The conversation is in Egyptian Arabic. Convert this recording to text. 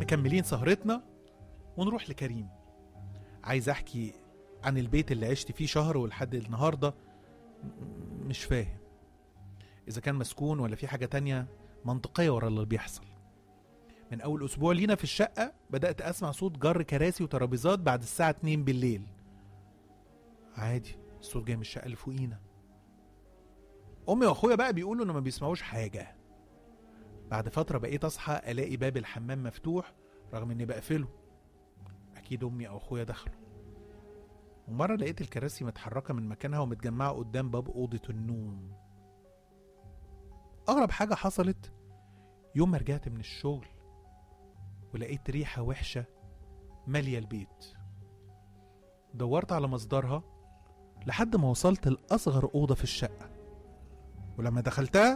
مكملين سهرتنا ونروح لكريم عايز احكي عن البيت اللي عشت فيه شهر ولحد النهارده م- مش فاهم اذا كان مسكون ولا في حاجه تانية منطقيه ورا اللي بيحصل من اول اسبوع لينا في الشقه بدات اسمع صوت جر كراسي وترابيزات بعد الساعه 2 بالليل عادي الصوت جاي من الشقه اللي فوقينا امي واخويا بقى بيقولوا انه ما بيسمعوش حاجه بعد فتره بقيت اصحى الاقي باب الحمام مفتوح رغم اني بقفله اكيد امي او اخويا دخلوا ومره لقيت الكراسي متحركه من مكانها ومتجمعه قدام باب اوضه النوم اغرب حاجه حصلت يوم ما رجعت من الشغل ولقيت ريحه وحشه ماليه البيت دورت على مصدرها لحد ما وصلت لاصغر اوضه في الشقه ولما دخلتها